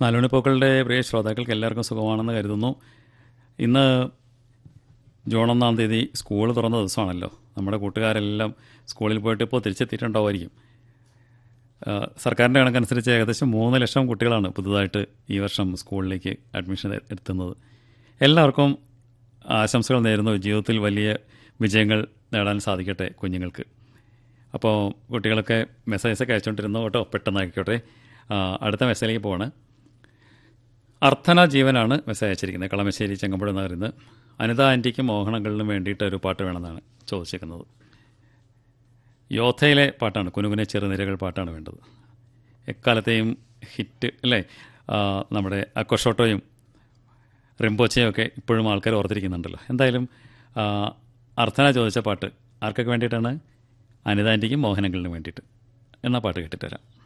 നാലുമണിപ്പൂക്കളുടെ പ്രിയ ശ്രോതാക്കൾക്ക് എല്ലാവർക്കും സുഖമാണെന്ന് കരുതുന്നു ഇന്ന് ജൂൺ ഒന്നാം തീയതി സ്കൂൾ തുറന്ന ദിവസമാണല്ലോ നമ്മുടെ കൂട്ടുകാരെല്ലാം സ്കൂളിൽ പോയിട്ട് ഇപ്പോൾ തിരിച്ചെത്തിയിട്ടുണ്ടാവുമായിരിക്കും ആ, സർക്കാരിൻ്റെ കണക്കനുസരിച്ച് ഏകദേശം മൂന്ന് ലക്ഷം കുട്ടികളാണ് പുതുതായിട്ട് ഈ വർഷം സ്കൂളിലേക്ക് അഡ്മിഷൻ എ- എത്തുന്നത് എല്ലാവർക്കും ആശംസകൾ നേരുന്നു ജീവിതത്തിൽ വലിയ വിജയങ്ങൾ നേടാൻ സാധിക്കട്ടെ കുഞ്ഞുങ്ങൾക്ക് അപ്പോൾ കുട്ടികളൊക്കെ മെസ്സേജൊക്കെ അയച്ചുകൊണ്ടിരുന്നു കേട്ടോ പെട്ടെന്ന് ആയിക്കോട്ടെ ആ, അടുത്ത മെസ്സേജിലേക്ക് പോവാണ് അർത്ഥന ജീവനാണ് മെസ്സേജ് അയച്ചിരിക്കുന്നത് കളമശ്ശേരി ചെങ്ങമ്പുഴ എന്ന് പറയുന്നത് അനിത ആൻറ്റിക്കും മോഹനങ്ങളിലും വേണ്ടിയിട്ട് ഒരു പാട്ട് വേണമെന്നാണ് ചോദിച്ചിരിക്കുന്നത് യോദ്ധയിലെ പാട്ടാണ് കുനുകുനെ ചെറുനിരകൾ പാട്ടാണ് വേണ്ടത് എക്കാലത്തെയും ഹിറ്റ് അല്ലേ ആ, നമ്മുടെ അക്കോഷോട്ടോയും റിംബോച്ചയും ഒക്കെ ഇപ്പോഴും ആൾക്കാർ ഓർത്തിരിക്കുന്നുണ്ടല്ലോ എന്തായാലും ആ, അർത്ഥന ചോദിച്ച പാട്ട് ആർക്കൊക്കെ വേണ്ടിയിട്ടാണ് അനിത ആൻറ്റിക്കും മോഹനങ്ങളിനും വേണ്ടിയിട്ട് എന്നാൽ പാട്ട് കേട്ടിട്ട് വരാം